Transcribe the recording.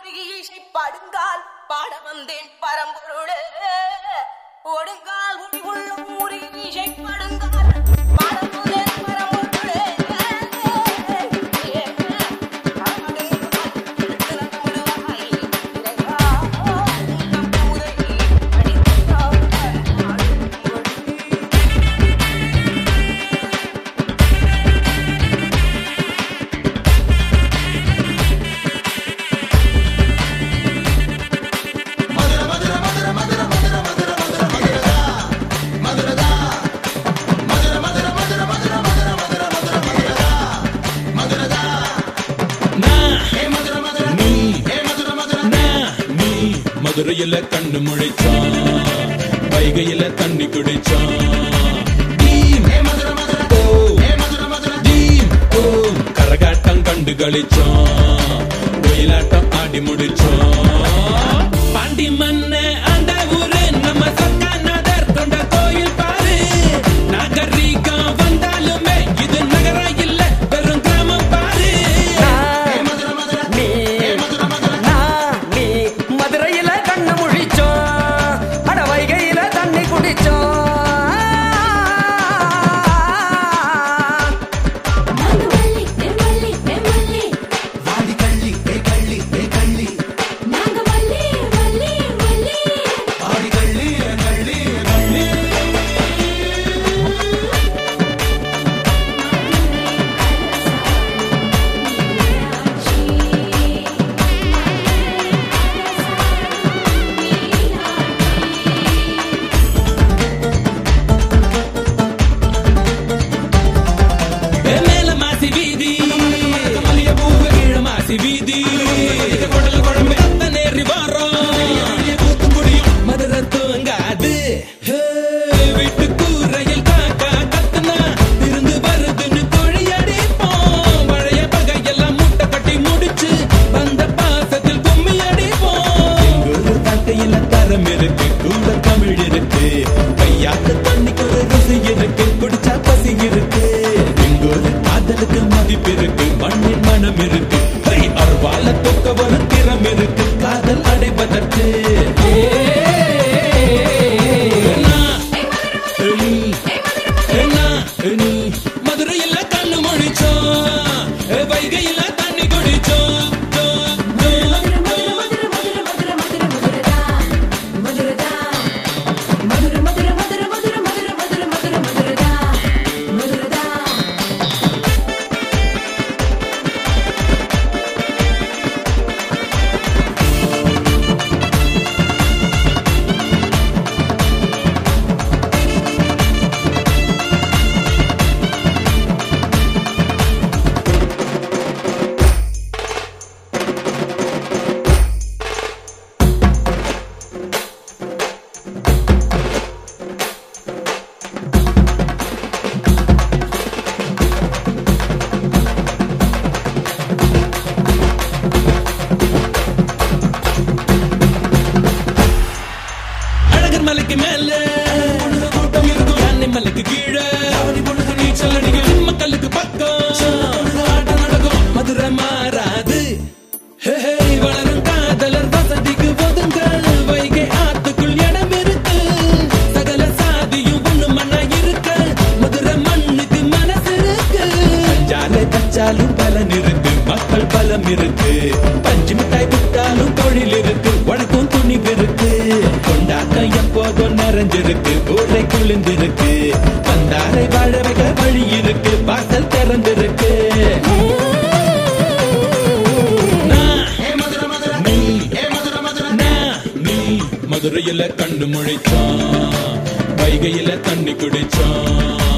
இசை படுங்கால் பாட வந்தேன் பரம்பொருளே ஒடுங்கால் உள்ள ஊரி இசை படுங்கால் பாட வந்தேன் பரம்பொருளே மதுரையில கண்ணு முழிச்சான் வைகையில தண்ணி குடிச்சான் டீம், ஓ, டீம், ஓ, கரகாட்டம் கண்டு களிச்சான் ஒயிலாட்டம் ஆடி முடிச்சான் பாண்டி மன்ன அந்த ஊரு நம்ம சக்காநாதர் கொண்ட கோயில் பாரு நாகரீகம் வந்தாலுமே இது நகரம் இல்ல வெறும் கிராமம் பாரு நீ நான் நீ மதுரையில கண்ணு முழிச்சோம் அட வைகையில தண்ணி குடிச்சோம் நாங்க வள்ளி ஏ வள்ளி ஏ வள்ளி வாடி கள்ளி ஏ கள்ளி ஏ கள்ளி நாங்க வள்ளி வள்ளி வள்ளி வாடி கள்ளி ஏ கள்ளி ஏ கள்ளி மேல மாசி வீதி மல்லிய பூவ கீழ மாசி வீதி குடல் குழம்பு அத்த நேரி வாரம் கூத்து முடியும் மதுரை தூங்காது ஹே, வீட்டு கூரையில் காக்கா கத்துனா இருந்து வருதுன்னு தொழியடிப்போம் பழைய பகையெல்லாம் மூட்டை கட்டி முடிச்சு வந்த பாசத்தில் கும்மி அடிப்போம் எங்கூரு வாழ்க்கையில தரம் இருக்கு கூட தமிழ் இருக்கு கையாத்து தண்ணிக்கு ஒரு ருசி இருக்கு குடிச்சா பசி இருக்கு எங்கூரு காதலுக்கு மதிப்பு இருக்கு மண்ணின் மனம் இருக்கு ஹை, அருவால தொக்க ஒரு திறம் இருக்கு காதல் அடைவதற்கு நான், நீ, நான், நீ, மதுரையில கண்ணு முடிச்சோம் வைகையில தண்ணி குடிச்சோம் தோம், தோம், தோம். மதுரை மதுரை மதுரை மதுரை மதுரை மதுரை மதுரை மதுரை மதுரை மதுரை மதுரை மதுரை அழகர் மலைக்கு மேல பொண்ணுங்க கூட்டம் இருக்கும் யானை மலைக்கு கீழே அவனி பொண்ணுங்க நீச்சல் அடிக்கும் மக்களுக்கு பக்கம் ஆட்டம் நடக்கும் மதுரை மாறாது ஹே, ஹே, வளரும் காதலர் வசதிக்கு ஒதுங்கள் வைகை ஆத்துக்குள் இடம் இருக்கு சகல சாதியும் ஒண்ணு மண்ணா இருக்க மதுரை மண்ணுக்கு மனசு இருக்கு பஞ்சாலை பச்சாலும் பலன் இருக்கு மக்கள் பலம் இருக்கு பஞ்சு மிட்டாய் விட்டாலும் தொழில் இருக்கு வழக்கும் துணிவு இருக்கு கொண்டாட்டம் எப்போதும் நிறைஞ்சிருக்கு ஊரை குளிர்ந்திருக்கு வந்தாரை வாழ வைக்க வழி இருக்கு வாசல் திறந்திருக்கு நான், நீ, நான், நீ மதுரையில கண்ணு முழிச்சான் வைகையில தண்ணி குடிச்சான்